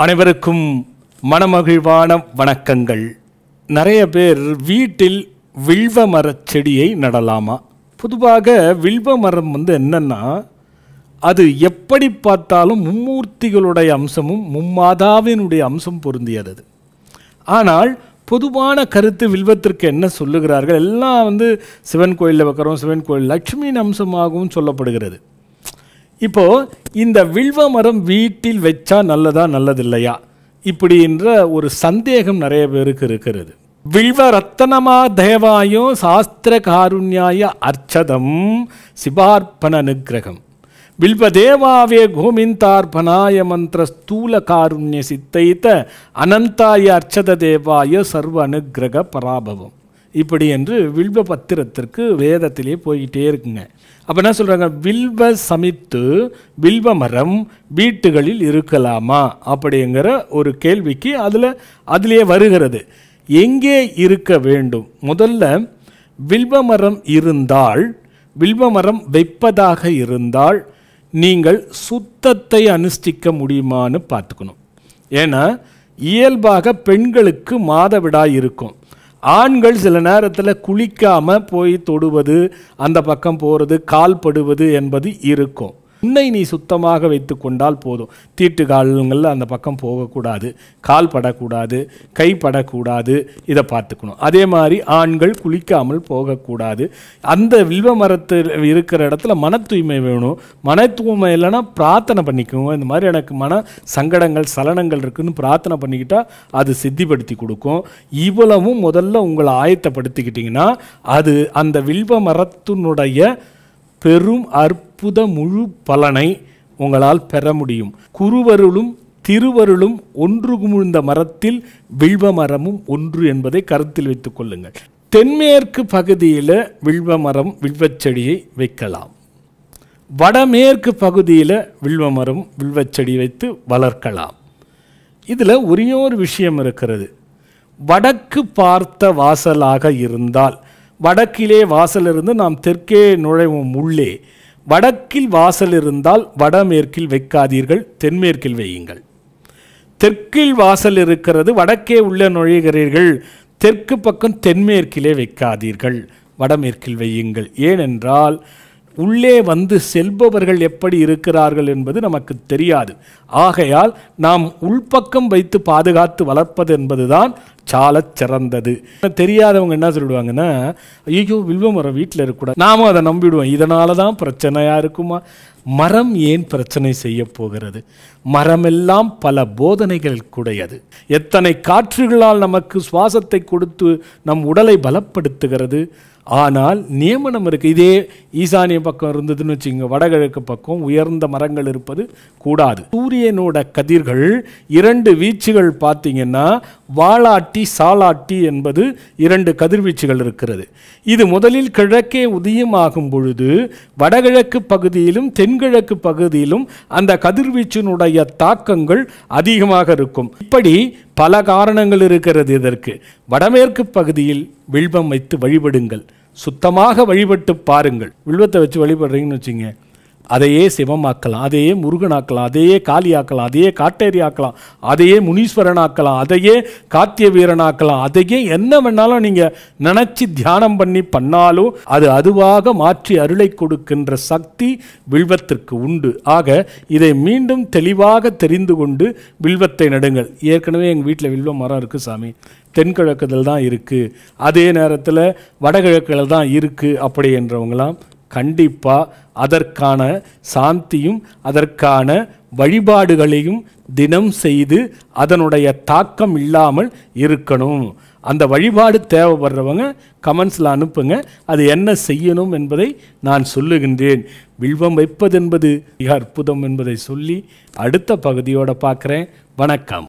அனைவருக்கும் மனமகிழ்வான வணக்கங்கள் நிறைய பேர் வீட்டில் வில்வ மரச் செடியை நடலாமா பொதுவாக வில்வ மரம் வந்து என்னன்னா அது எப்படி பார்த்தாலும் மும்மூர்த்திகளுடைய அம்சமும் மும்மாதாவினுடைய அம்சம் பொருந்தியது அது. ஆனால் பொதுவான கருத்து வில்வத்திற்கு என்ன சொல்லுகிறார்கள் எல்லாம் வந்து சிவன் கோயிலில் வைக்கிறோம் சிவன் கோயில் லட்சுமியின் அம்சமாகவும் சொல்லப்படுகிறது இப்போ இந்த வில்வ மரம் வீட்டில் வச்சா நல்லதா நல்லதில்லையா இப்படின்ற ஒரு சந்தேகம் நிறைய பேருக்கு இருக்கிறது வில்வ ரத்தனமா தேவாயோ சாஸ்திர காருண்யாய அர்ச்சதம் சிவார்ப்பண நிகிரகம் வில்வதேவாவே கோமிந்தார்பணாய மந்திர ஸ்தூல காருண்ய சித்தைத்த அனந்தாய அர்ச்சத தேவாய சர்வ அனுக்கிரக பராபவம் இப்படி என்று வில்வ பத்திரத்திற்கு வேதத்திலே போய்கிட்டே இருக்குங்க அப்போ என்ன சொல்கிறாங்க வில்வ சமித்து வில்வ மரம் வீட்டுகளில் இருக்கலாமா அப்படிங்கிற ஒரு கேள்விக்கு அதில் அதிலே வருகிறது எங்கே இருக்க வேண்டும் முதல்ல வில்வ மரம் இருந்தால் வில்வ மரம் வைப்பதாக இருந்தால் நீங்கள் சுத்தத்தை அனுஷ்டிக்க முடியுமான்னு பார்த்துக்கணும் ஏன்னா இயல்பாக பெண்களுக்கு மாதவிடாய் இருக்கும் ஆண்கள் சில நேரத்தில் குளிக்காம போய் தொடுவது அந்த பக்கம் போகிறது கால் படுவது என்பது இருக்கும் உன்னை நீ சுத்தமாக வைத்து கொண்டால் போதும் தீட்டு காலங்களில் அந்த பக்கம் போகக்கூடாது கால் படக்கூடாது கை படக்கூடாது இதை பார்த்துக்கணும் அதே மாதிரி ஆண்கள் குளிக்காமல் போகக்கூடாது அந்த வில்வ மரத்தில் இருக்கிற இடத்துல மன தூய்மை வேணும் மன தூய்மை இல்லைன்னா பிரார்த்தனை பண்ணிக்கோங்க இந்த மாதிரி எனக்கு மன சங்கடங்கள் சலனங்கள் இருக்குன்னு பிரார்த்தனை பண்ணிக்கிட்டா அது சித்திப்படுத்தி கொடுக்கும் இவ்வளவும் முதல்ல உங்களை ஆயத்தப்படுத்திக்கிட்டிங்கன்னா அது அந்த வில்வ மரத்தினுடைய பெரும் அற்புத முழு பலனை உங்களால் பெற முடியும் குருவருளும் திருவருளும் ஒன்று குமிழ்ந்த மரத்தில் வில்வ மரமும் ஒன்று என்பதை கருத்தில் வைத்துக் கொள்ளுங்கள் தென்மேற்கு பகுதியில் வில்வ மரம் வில்வச் செடியை வைக்கலாம் வடமேற்கு பகுதியில் வில்வ மரம் வில்வச் செடி வைத்து வளர்க்கலாம் இதில் ஒரே ஒரு விஷயம் இருக்கிறது வடக்கு பார்த்த வாசலாக இருந்தால் வடக்கிலே வாசல் இருந்து நாம் தெற்கே நுழைவோம் உள்ளே வடக்கில் வாசல் இருந்தால் வடமேற்கில் வைக்காதீர்கள் தென்மேற்கில் வையுங்கள் தெற்கில் வாசல் இருக்கிறது வடக்கே உள்ள நுழைகிறீர்கள் தெற்கு பக்கம் தென்மேற்கிலே வைக்காதீர்கள் வடமேற்கில் வையுங்கள் ஏனென்றால் உள்ளே வந்து செல்பவர்கள் எப்படி இருக்கிறார்கள் என்பது நமக்கு தெரியாது ஆகையால் நாம் உள்பக்கம் வைத்து பாதுகாத்து வளர்ப்பது என்பதுதான் சாலச் சிறந்தது தெரியாதவங்க என்ன சொல்லிடுவாங்கன்னா ஐயோ வில்வ மரம் வீட்டில் இருக்கக்கூடாது நாமும் அதை நம்பிடுவோம் இதனால தான் பிரச்சனையாக இருக்குமா மரம் ஏன் பிரச்சனை செய்ய போகிறது மரமெல்லாம் பல போதனைகள் கூடையது எத்தனை காற்றுகளால் நமக்கு சுவாசத்தை கொடுத்து நம் உடலை பலப்படுத்துகிறது ஆனால் நியமனம் இருக்குது இதே ஈசானிய பக்கம் இருந்ததுன்னு வச்சுங்க வடகிழக்கு பக்கம் உயர்ந்த மரங்கள் இருப்பது கூடாது சூரியனோட கதிர்கள் இரண்டு வீச்சுகள் பார்த்தீங்கன்னா வாளாட்டி சாளாட்டி என்பது இரண்டு கதிர்வீச்சுகள் இருக்கிறது இது முதலில் கிழக்கே உதயமாகும் பொழுது வடகிழக்கு பகுதியிலும் தென்கிழக்கு பகுதியிலும் அந்த கதிர்வீச்சினுடைய தாக்கங்கள் அதிகமாக இருக்கும் இப்படி பல காரணங்கள் இருக்கிறது இதற்கு வடமேற்கு பகுதியில் வில்வம் வைத்து வழிபடுங்கள் சுத்தமாக வழிபட்டு பாருங்கள் வில்வத்தை வச்சு வழிபடுறீங்கன்னு வச்சுங்க அதையே சிவமாக்கலாம் அதையே முருகனாக்கலாம் அதையே காளியாக்கலாம் அதையே காட்டேரி ஆக்கலாம் அதையே முனீஸ்வரன் ஆக்கலாம் அதையே காத்திய வீரனாக்கலாம் அதையே என்ன வேணாலும் நீங்கள் நினச்சி தியானம் பண்ணி பண்ணாலும் அது அதுவாக மாற்றி அருளை கொடுக்கின்ற சக்தி வில்வத்திற்கு உண்டு ஆக இதை மீண்டும் தெளிவாக தெரிந்து கொண்டு வில்வத்தை நடுங்கள் ஏற்கனவே எங்கள் வீட்டில் வில்வ மரம் இருக்குது சாமி தென்கிழக்குதில் தான் இருக்குது அதே நேரத்தில் வடகிழக்கில் தான் இருக்குது அப்படி என்றவங்களாம் கண்டிப்பாக அதற்கான சாந்தியும் அதற்கான வழிபாடுகளையும் தினம் செய்து அதனுடைய தாக்கம் இல்லாமல் இருக்கணும் அந்த வழிபாடு தேவைப்படுறவங்க கமெண்ட்ஸில் அனுப்புங்க அது என்ன செய்யணும் என்பதை நான் சொல்லுகின்றேன் வில்வம் வைப்பதென்பது மிக அற்புதம் என்பதை சொல்லி அடுத்த பகுதியோடு பார்க்குறேன் வணக்கம்